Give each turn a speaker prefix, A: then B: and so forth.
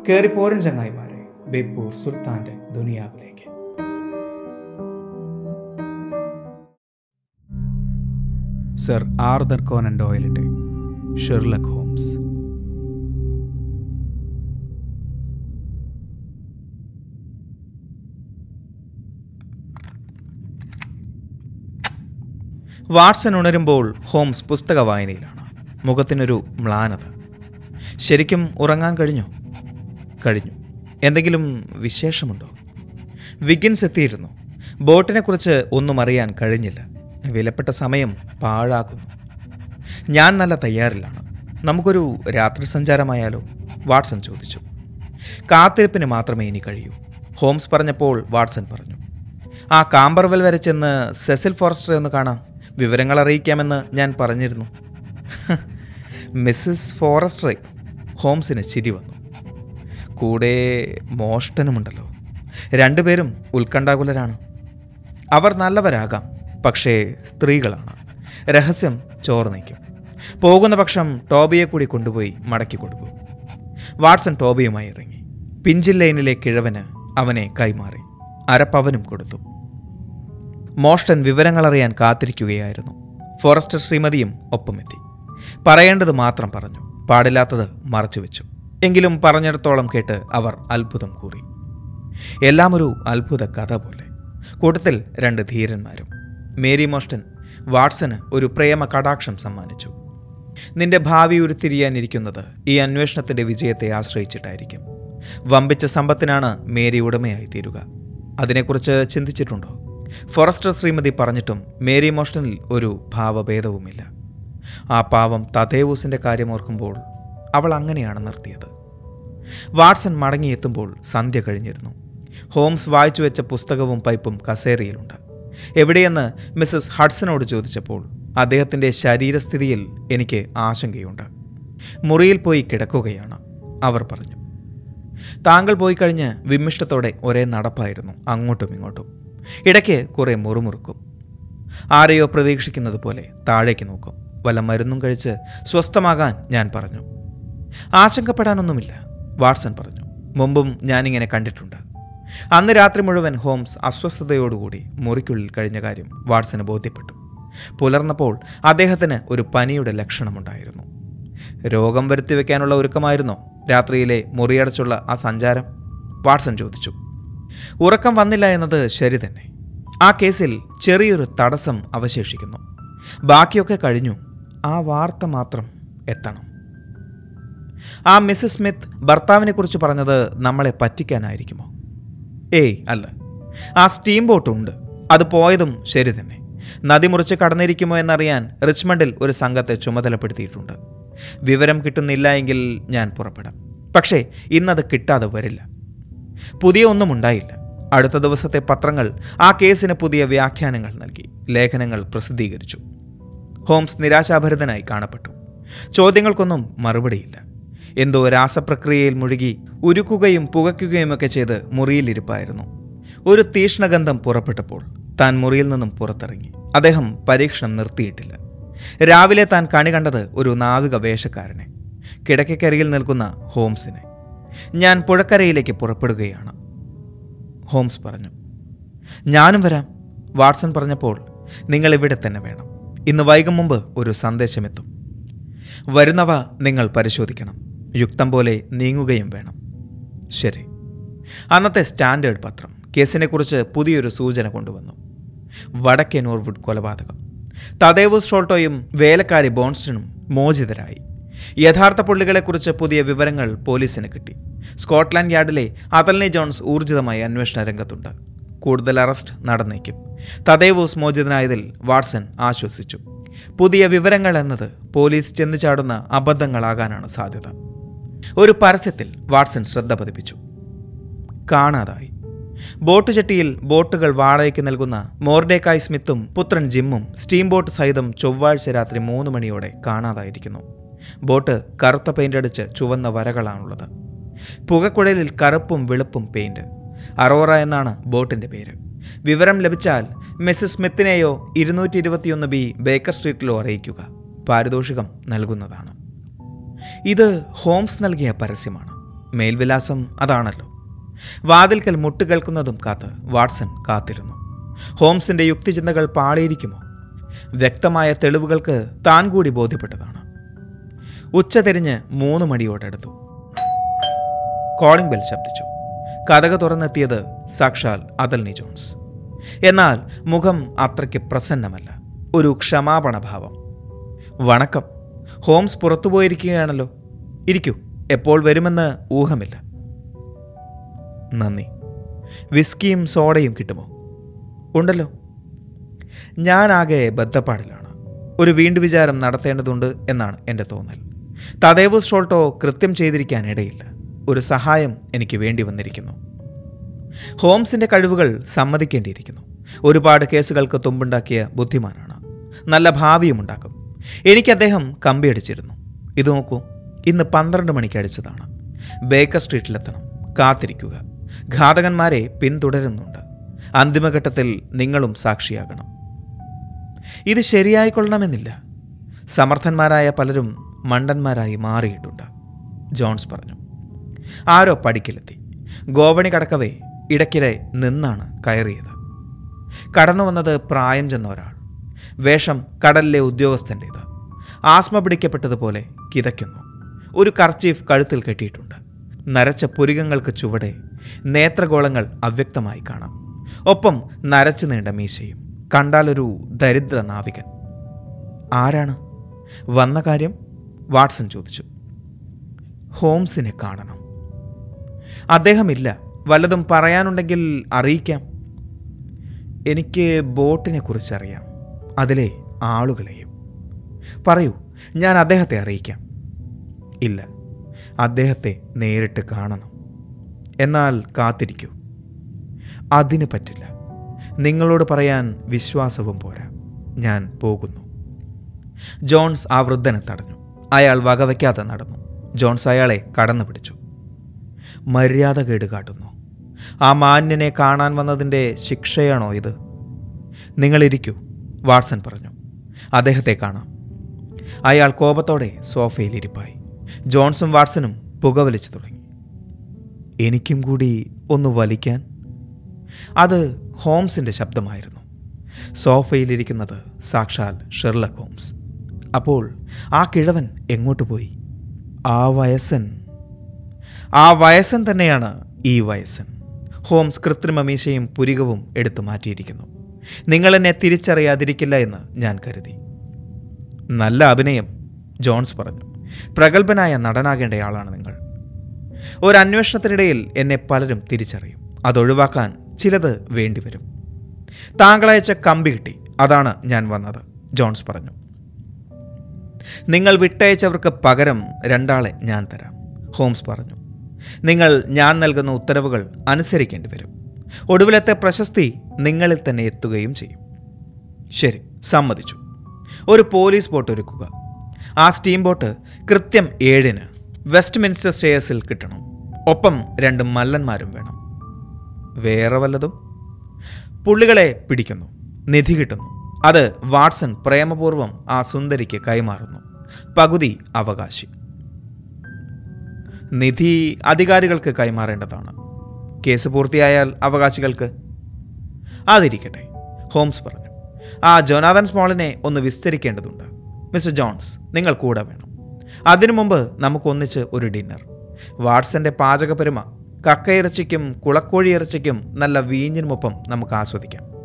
A: കയറിപ്പോരൻ ചങ്ങായിമാരെ ബേപ്പൂർ സുൽത്താന്റെ ദുനിയാവിലേക്ക് സർ ആർദർ കോനൻ ഡോയലിന്റെ ഷെർലക് ഹോംസ് വാട്സൺ ഉണരുമ്പോൾ ഹോംസ് പുസ്തക വായനയിലാണ് മുഖത്തിനൊരു മ്ലാനത ശരിക്കും ഉറങ്ങാൻ കഴിഞ്ഞോ കഴിഞ്ഞു എന്തെങ്കിലും വിശേഷമുണ്ടോ വിഗിൻസ് എത്തിയിരുന്നു ബോട്ടിനെക്കുറിച്ച് ഒന്നും അറിയാൻ കഴിഞ്ഞില്ല വിലപ്പെട്ട സമയം പാഴാക്കുന്നു ഞാൻ നല്ല തയ്യാറിലാണ് നമുക്കൊരു രാത്രി സഞ്ചാരമായാലോ വാട്സൺ ചോദിച്ചു കാത്തിരിപ്പിന് മാത്രമേ ഇനി കഴിയൂ ഹോംസ് പറഞ്ഞപ്പോൾ വാട്സൺ പറഞ്ഞു ആ കാമ്പർവെൽ വരെ ചെന്ന് സെസിൽ ഫോറസ്റ്ററെ ഒന്ന് കാണാം വിവരങ്ങൾ അറിയിക്കാമെന്ന് ഞാൻ പറഞ്ഞിരുന്നു മിസ്സസ് ഫോറസ്റ്ററെ ഹോംസിന് ചിരി വന്നു കൂടെ മോഷ്ടനുമുണ്ടല്ലോ രണ്ടുപേരും ഉത്കണ്ഠാകുലരാണ് അവർ നല്ലവരാകാം പക്ഷേ സ്ത്രീകളാണ് രഹസ്യം ചോർന്നേക്കും പോകുന്ന പക്ഷം ടോബിയെ കൂടി കൊണ്ടുപോയി മടക്കി കൊടുക്കും വാട്സൺ ടോബിയുമായി ഇറങ്ങി പിഞ്ചിൽ ലൈനിലെ കിഴവന് അവനെ കൈമാറി അരപ്പവനും കൊടുത്തു മോഷ്ടൻ വിവരങ്ങളറിയാൻ കാത്തിരിക്കുകയായിരുന്നു ഫോറസ്റ്റർ ശ്രീമതിയും ഒപ്പമെത്തി പറയേണ്ടത് മാത്രം പറഞ്ഞു പാടില്ലാത്തത് മറച്ചുവെച്ചു എങ്കിലും പറഞ്ഞിടത്തോളം കേട്ട് അവർ അത്ഭുതം കൂറി എല്ലാം ഒരു അത്ഭുത കഥ പോലെ കൂട്ടത്തിൽ രണ്ട് ധീരന്മാരും മേരി മോഷ്ടൻ വാട്സന് ഒരു പ്രേമ കടാക്ഷം സമ്മാനിച്ചു നിന്റെ ഭാവി ഉരുത്തിരിയാനിരിക്കുന്നത് ഈ അന്വേഷണത്തിന്റെ വിജയത്തെ ആശ്രയിച്ചിട്ടായിരിക്കും വമ്പിച്ച സമ്പത്തിനാണ് മേരി ഉടമയായി തീരുക അതിനെക്കുറിച്ച് ചിന്തിച്ചിട്ടുണ്ടോ ഫോറസ്റ്റർ ശ്രീമതി പറഞ്ഞിട്ടും മേരി മോഷ്ടനിൽ ഒരു ഭാവഭേദവുമില്ല ആ പാവം തതേവൂസിന്റെ കാര്യമോർക്കുമ്പോൾ അവൾ അങ്ങനെയാണ് നിർത്തിയത് വാട്സൺ മടങ്ങിയെത്തുമ്പോൾ സന്ധ്യ കഴിഞ്ഞിരുന്നു ഹോംസ് വായിച്ചു വെച്ച പുസ്തകവും പൈപ്പും കസേരയിലുണ്ട് എവിടെയെന്ന് മിസ്സസ് ഹഡ്സനോട് ചോദിച്ചപ്പോൾ അദ്ദേഹത്തിൻ്റെ ശരീരസ്ഥിതിയിൽ എനിക്ക് ആശങ്കയുണ്ട് മുറിയിൽ പോയി കിടക്കുകയാണ് അവർ പറഞ്ഞു താങ്കൾ പോയി കഴിഞ്ഞ് വിമ്മിഷ്ടത്തോടെ ഒരേ നടപ്പായിരുന്നു അങ്ങോട്ടും ഇങ്ങോട്ടും ഇടയ്ക്ക് കുറെ മുറുമുറുക്കും ആരെയോ പ്രതീക്ഷിക്കുന്നത് പോലെ താഴേക്ക് നോക്കും വല്ല മരുന്നും കഴിച്ച് സ്വസ്ഥമാകാൻ ഞാൻ പറഞ്ഞു ആശങ്കപ്പെടാനൊന്നുമില്ല വാട്സൺ പറഞ്ഞു മുമ്പും ഞാനിങ്ങനെ കണ്ടിട്ടുണ്ട് അന്ന് രാത്രി മുഴുവൻ ഹോംസ് അസ്വസ്ഥതയോടുകൂടി മുറിക്കുള്ളിൽ കഴിഞ്ഞ കാര്യം വാട്സന് ബോധ്യപ്പെട്ടു പുലർന്നപ്പോൾ അദ്ദേഹത്തിന് ഒരു പനിയുടെ ലക്ഷണമുണ്ടായിരുന്നു രോഗം വരുത്തിവെക്കാനുള്ള ഒരുക്കമായിരുന്നോ രാത്രിയിലെ മുറിയടച്ചുള്ള ആ സഞ്ചാരം വാട്സൺ ചോദിച്ചു ഉറക്കം വന്നില്ല എന്നത് ശരി തന്നെ ആ കേസിൽ ചെറിയൊരു തടസ്സം അവശേഷിക്കുന്നു ബാക്കിയൊക്കെ കഴിഞ്ഞു ആ വാർത്ത മാത്രം എത്തണം ആ മിസ്സസ് സ്മിത്ത് ഭർത്താവിനെ കുറിച്ച് പറഞ്ഞത് നമ്മളെ പറ്റിക്കാനായിരിക്കുമോ ഏയ് അല്ല ആ സ്റ്റീം ബോട്ട് ഉണ്ട് അത് പോയതും ശരി തന്നെ നദി മുറിച്ച് കടന്നിരിക്കുമോ എന്നറിയാൻ റിച്ച്മണ്ടിൽ ഒരു സംഘത്തെ ചുമതലപ്പെടുത്തിയിട്ടുണ്ട് വിവരം കിട്ടുന്നില്ല എങ്കിൽ ഞാൻ പുറപ്പെടാം പക്ഷേ ഇന്നത് കിട്ടാതെ വരില്ല പുതിയ ഒന്നും ഉണ്ടായില്ല അടുത്ത ദിവസത്തെ പത്രങ്ങൾ ആ കേസിന് പുതിയ വ്യാഖ്യാനങ്ങൾ നൽകി ലേഖനങ്ങൾ പ്രസിദ്ധീകരിച്ചു ഹോംസ് നിരാശാഭരിതനായി കാണപ്പെട്ടു ചോദ്യങ്ങൾക്കൊന്നും മറുപടിയില്ല എന്തോ രാസപ്രക്രിയയിൽ മുഴുകി ഉരുക്കുകയും പുകയ്ക്കുകയുമൊക്കെ ചെയ്ത് മുറിയിലിരിപ്പായിരുന്നു ഒരു തീഷ്ണഗന്ധം പുറപ്പെട്ടപ്പോൾ താൻ മുറിയിൽ നിന്നും പുറത്തിറങ്ങി അദ്ദേഹം പരീക്ഷണം നിർത്തിയിട്ടില്ല രാവിലെ താൻ കണി കണ്ടത് ഒരു നാവിക വേഷക്കാരനെ കിടക്കക്കരികിൽ നിൽക്കുന്ന ഹോംസിനെ ഞാൻ പുഴക്കരയിലേക്ക് പുറപ്പെടുകയാണ് ഹോംസ് പറഞ്ഞു ഞാനും വരാം വാട്സൺ പറഞ്ഞപ്പോൾ നിങ്ങൾ ഇവിടെ തന്നെ വേണം ഇന്ന് വൈകും മുമ്പ് ഒരു സന്ദേശമെത്തും വരുന്നവ നിങ്ങൾ പരിശോധിക്കണം യുക്തം പോലെ നീങ്ങുകയും വേണം ശരി അന്നത്തെ സ്റ്റാൻഡേർഡ് പത്രം കേസിനെക്കുറിച്ച് പുതിയൊരു സൂചന കൊണ്ടുവന്നു വടക്കേ നോർവുഡ് കൊലപാതകം തദേവ് ഷോൾട്ടോയും വേലക്കാരി ബോൺസ്റ്റണും മോചിതരായി യഥാർത്ഥ പുള്ളികളെക്കുറിച്ച് പുതിയ വിവരങ്ങൾ പോലീസിന് കിട്ടി സ്കോട്ട്ലാൻഡ് യാർഡിലെ അതൽനി ജോൺസ് ഊർജിതമായി അന്വേഷണ രംഗത്തുണ്ട് കൂടുതൽ അറസ്റ്റ് നടന്നേക്കും തദേവൂസ് മോചിതനായതിൽ വാട്സൺ ആശ്വസിച്ചു പുതിയ വിവരങ്ങൾ എന്നത് പോലീസ് ചെന്നു ചാടുന്ന അബദ്ധങ്ങളാകാനാണ് സാധ്യത ഒരു പരസ്യത്തിൽ വാട്സൺ ശ്രദ്ധ പതിപ്പിച്ചു കാണാതായി ബോട്ട് ചട്ടിയിൽ ബോട്ടുകൾ വാടകയ്ക്ക് നൽകുന്ന മോർഡേക്കായ് സ്മിത്തും പുത്രൻ ജിമ്മും സ്റ്റീം ബോട്ട് സഹിതം ചൊവ്വാഴ്ച രാത്രി മൂന്ന് മണിയോടെ കാണാതായിരിക്കുന്നു ബോട്ട് കറുത്ത പെയിന്റ് അടിച്ച് ചുവന്ന വരകളാണുള്ളത് പുകക്കുഴലിൽ കറുപ്പും വെളുപ്പും പെയിന്റ് അറോറ എന്നാണ് ബോട്ടിന്റെ പേര് വിവരം ലഭിച്ചാൽ മിസ്സസ് സ്മിത്തിനെയോ ഇരുന്നൂറ്റി ഇരുപത്തിയൊന്ന് ബി ബേക്കർ സ്ട്രീറ്റിലോ അറിയിക്കുക പാരിതോഷികം നൽകുന്നതാണ് ഇത് ഹോംസ് നൽകിയ പരസ്യമാണ് മേൽവിലാസം അതാണല്ലോ വാതിൽക്കൽ മുട്ട് കേൾക്കുന്നതും കാത്ത് വാട്സൺ കാത്തിരുന്നു ഹോംസിന്റെ യുക്തിചിന്തകൾ പാളിയിരിക്കുമോ വ്യക്തമായ തെളിവുകൾക്ക് താൻ കൂടി ബോധ്യപ്പെട്ടതാണ് ഉച്ച തിരിഞ്ഞ് മൂന്ന് മണിയോടടുത്തു കോളിംഗ് ബെൽ ശബ്ദിച്ചു കഥക തുറന്നെത്തിയത് സാക്ഷാൽ അതൽനി ജോൺസ് എന്നാൽ മുഖം അത്രയ്ക്ക് പ്രസന്നമല്ല ഒരു ക്ഷമാപണ ഭാവം വണക്കം ഹോംസ് പുറത്തുപോയിരിക്കുകയാണല്ലോ ഇരിക്കൂ എപ്പോൾ വരുമെന്ന് ഊഹമില്ല നന്ദി വിസ്കിയും സോഡയും കിട്ടുമോ ഉണ്ടല്ലോ ഞാനാകെ ബദ്ധപ്പാടിലാണ് ഒരു വീണ്ടു വിചാരം നടത്തേണ്ടതുണ്ട് എന്നാണ് എൻ്റെ തോന്നൽ തദേവ് ഷോൾട്ടോ കൃത്യം ചെയ്തിരിക്കാൻ ഇടയില്ല ഒരു സഹായം എനിക്ക് വേണ്ടി വന്നിരിക്കുന്നു ഹോംസിൻ്റെ കഴിവുകൾ സമ്മതിക്കേണ്ടിയിരിക്കുന്നു ഒരുപാട് കേസുകൾക്ക് തുമ്പുണ്ടാക്കിയ ബുദ്ധിമാനാണ് നല്ല ഭാവിയും ഉണ്ടാക്കും എനിക്ക് അദ്ദേഹം കമ്പിയടിച്ചിരുന്നു ഇത് നോക്കൂ ഇന്ന് പന്ത്രണ്ട് മണിക്ക് അടിച്ചതാണ് ബേക്കർ സ്ട്രീറ്റിലെത്തണം കാത്തിരിക്കുക ഘാതകന്മാരെ പിന്തുടരുന്നുണ്ട് അന്തിമഘട്ടത്തിൽ നിങ്ങളും സാക്ഷിയാകണം ഇത് ശരിയായിക്കൊള്ളണമെന്നില്ല സമർത്ഥന്മാരായ പലരും മണ്ടന്മാരായി മാറിയിട്ടുണ്ട് ജോൺസ് പറഞ്ഞു ആരോ പടിക്കിലെത്തി ഗോവണി കടക്കവേ ഇടയ്ക്കിടെ നിന്നാണ് കയറിയത് കടന്നു വന്നത് പ്രായം ചെന്ന ഒരാൾ വേഷം കടലിലെ ഉദ്യോഗസ്ഥൻ്റേത് ആസ്മ പിടിക്കപ്പെട്ടതുപോലെ കിതയ്ക്കുന്നു ഒരു കർച്ചീഫ് കഴുത്തിൽ കെട്ടിയിട്ടുണ്ട് നരച്ച പുരികങ്ങൾക്ക് ചുവടെ നേത്രഗോളങ്ങൾ അവ്യക്തമായി കാണാം ഒപ്പം നരച്ചു നീണ്ട മീശയും കണ്ടാലൊരു ദരിദ്ര നാവികൻ ആരാണ് വന്ന കാര്യം വാട്സൺ ചോദിച്ചു ഹോംസിനെ കാണണം അദ്ദേഹമില്ല വല്ലതും പറയാനുണ്ടെങ്കിൽ അറിയിക്കാം എനിക്ക് ബോട്ടിനെ കുറിച്ചറിയാം അതിലെ ആളുകളെയും പറയൂ ഞാൻ അദ്ദേഹത്തെ അറിയിക്കാം ഇല്ല അദ്ദേഹത്തെ നേരിട്ട് കാണണം എന്നാൽ കാത്തിരിക്കൂ അതിന് പറ്റില്ല നിങ്ങളോട് പറയാൻ വിശ്വാസവും പോരാ ഞാൻ പോകുന്നു ജോൺസ് ആ വൃദ്ധനെ തടഞ്ഞു അയാൾ വകവയ്ക്കാതെ നടന്നു ജോൺസ് അയാളെ കടന്നു പിടിച്ചു മര്യാദ കേട് കാട്ടുന്നു ആ മാന്യനെ കാണാൻ വന്നതിൻ്റെ ശിക്ഷയാണോ ഇത് നിങ്ങളിരിക്കൂ വാട്സൺ പറഞ്ഞു അദ്ദേഹത്തെ കാണാം അയാൾ കോപത്തോടെ സോഫയിൽ ഇരിപ്പായി ജോൺസും വാട്സണും പുകവലിച്ചു തുടങ്ങി എനിക്കും കൂടി ഒന്ന് വലിക്കാൻ അത് ഹോംസിൻ്റെ ശബ്ദമായിരുന്നു സോഫയിലിരിക്കുന്നത് സാക്ഷാൽ ഷെർലക് ഹോംസ് അപ്പോൾ ആ കിഴവൻ എങ്ങോട്ട് പോയി ആ വയസ്സൻ ആ വയസ്സൻ തന്നെയാണ് ഈ വയസ്സൻ ഹോംസ് കൃത്രിമ മീശയും പുരികവും എടുത്തു മാറ്റിയിരിക്കുന്നു നിങ്ങൾ എന്നെ തിരിച്ചറിയാതിരിക്കില്ല എന്ന് ഞാൻ കരുതി നല്ല അഭിനയം ജോൺസ് പറഞ്ഞു പ്രഗത്ഭനായ നടനാകേണ്ടയാളാണ് നിങ്ങൾ ഒരു അന്വേഷണത്തിനിടയിൽ എന്നെ പലരും തിരിച്ചറിയും അതൊഴിവാക്കാൻ ചിലത് വേണ്ടിവരും താങ്കളയച്ച കമ്പി കിട്ടി അതാണ് ഞാൻ വന്നത് ജോൺസ് പറഞ്ഞു നിങ്ങൾ വിട്ടയച്ചവർക്ക് പകരം രണ്ടാളെ ഞാൻ തരാം ഹോംസ് പറഞ്ഞു നിങ്ങൾ ഞാൻ നൽകുന്ന ഉത്തരവുകൾ അനുസരിക്കേണ്ടി വരും ഒടുവിലത്തെ പ്രശസ്തി നിങ്ങളിൽ തന്നെ എത്തുകയും ചെയ്യും ശരി സമ്മതിച്ചു ഒരു പോലീസ് ബോട്ട് ഒരുക്കുക ആ സ്റ്റീം ബോട്ട് കൃത്യം ഏഴിന് വെസ്റ്റ് മിൻസ്റ്റർ സ്റ്റേഴ്സിൽ കിട്ടണം ഒപ്പം രണ്ട് മല്ലന്മാരും വേണം വേറെ വല്ലതും പുള്ളികളെ പിടിക്കുന്നു നിധി കിട്ടുന്നു അത് വാട്സൺ പ്രേമപൂർവ്വം ആ സുന്ദരിക്ക് കൈമാറുന്നു പകുതി അവകാശി നിധി അധികാരികൾക്ക് കൈമാറേണ്ടതാണ് കേസ് പൂർത്തിയായാൽ അവകാശികൾക്ക് അതിരിക്കട്ടെ ഹോംസ് പറഞ്ഞു ആ ജോനാഥൻ സ്മോളിനെ ഒന്ന് വിസ്തരിക്കേണ്ടതുണ്ട് മിസ്റ്റർ ജോൺസ് നിങ്ങൾ കൂടെ വേണം അതിനു മുമ്പ് നമുക്ക് ഒന്നിച്ച് ഒരു ഡിന്നർ വാട്സന്റെ പാചകപെരുമ കക്കയിറച്ചിക്കും കുളക്കോഴി ഇറച്ചിക്കും നല്ല വീഞ്ഞിനുമൊപ്പം നമുക്ക് ആസ്വദിക്കാം